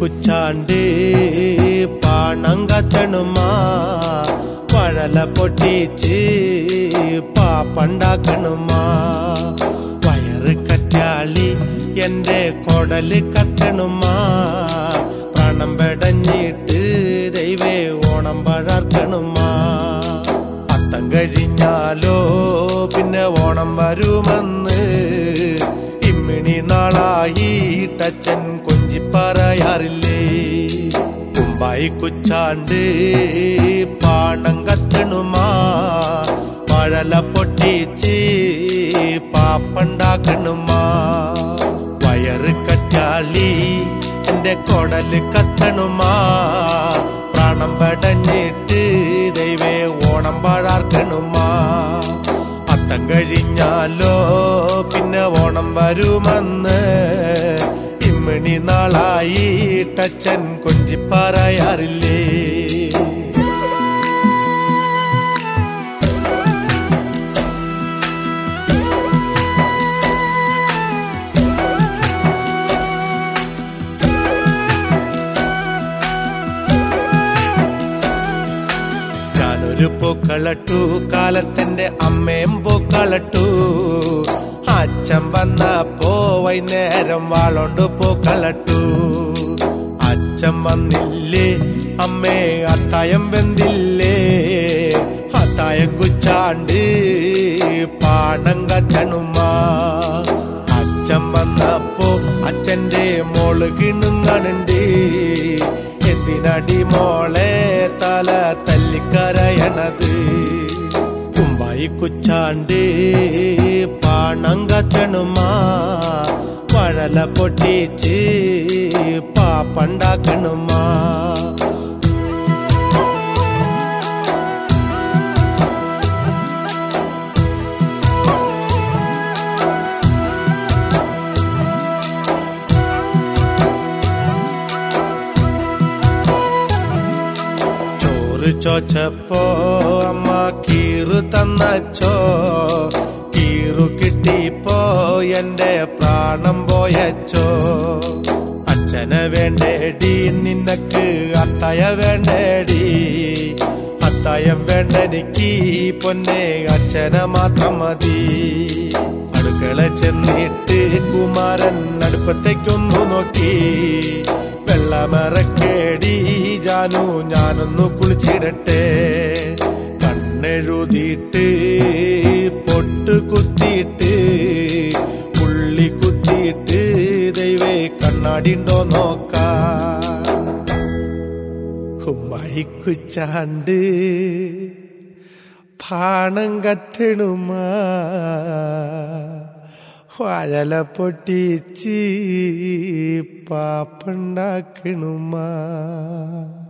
കുച്ചാണ്ട് പാണം കത്തണുമാ പഴല പൊട്ടിച്ച് പാപ്പണ്ടാക്കണുമാ വയറ് കറ്റാളി എന്റെ കൊടല് കത്തണുമാ പ്രാണം പെടഞ്ഞിട്ട് ദൈവേ ഓണം പഴർക്കണുമാ അത്തം കഴിഞ്ഞാലോ പിന്നെ ഓണം വരുമെന്ന് ഇമ്മിണി നാളായി ടച്ചൻ കൊഞ്ചി പറയാറില്ലേ കുമ്പായി കുച്ചാണ്ട് പാണം കത്തണുമാ പഴല പൊട്ടിച്ച് പാപ്പണ്ടാക്കണുമാ വയറ് കറ്റാളി എന്റെ കൊടല് കത്തണുമാ പ്രാണം പടഞ്ഞിട്ട് ദൈവേ ഓണം പാഴാർക്കണുമാ അത്തം കഴിഞ്ഞാലോ പിന്നെ ഓണം വരുമെന്ന് ഇമ്മിണി നാളായി ടച്ചൻ കൊഞ്ചി പറയാറില്ലേ ഞാനൊരു പൂക്കളട്ടു കാലത്തിന്റെ അമ്മയും പൂക്കളട്ടു അച്ഛൻ വന്നപ്പോ വൈകുന്നേരം വാളോണ്ട് പൂക്കളട്ടു അച്ഛൻ വന്നില്ലേ അമ്മേ അത്തായം വെന്തില്ലേ അത്തായം കുച്ചാണ്ട് പാണം കച്ചണുമാ അച്ഛൻ വന്നപ്പോ അച്ഛന്റെ മോള് കിണുങ്ങണുണ്ട് എന്തിനടി മോളെ തല തല്ലിക്കരയണത് കുമ്പായി കുച്ചാണ്ട് പാണം കത്തണുമാ പഴല പൊട്ടിച്ച് പാപ്പണ്ടാക്കണുമാ ചോറ് ചോച്ചപ്പോ അമ്മ കീറു തന്നച്ചോ കീറു കിട്ടിപ്പോ എന്റെ പ്രാണം പോയച്ചോ അച്ഛനെ വേണ്ടേടി നിനക്ക് അത്തായ വേണ്ടേടി അത്തായം വേണ്ടെനിക്ക് പൊന്നെ അച്ഛനെ മാത്രം മതി അടുക്കള ചെന്നിട്ട് കുമാരൻ അടുപ്പത്തേക്കൊന്നു നോക്കി വെള്ളമറക്കേടി ജാനു ഞാനൊന്നു കുളിച്ചിടട്ടെ കണ്ണെഴുതിയിട്ട് പൊട്ട് കുത്തിയിട്ട് പുള്ളി കുത്തിയിട്ട് ദൈവേ കണ്ണാടിണ്ടോ നോക്കാ മൈക്കുച്ചാണ്ട് പാണം കത്തണുമാ വാഴല പൊട്ടിച്ച് പാപ്പുണ്ടാക്കണുമാ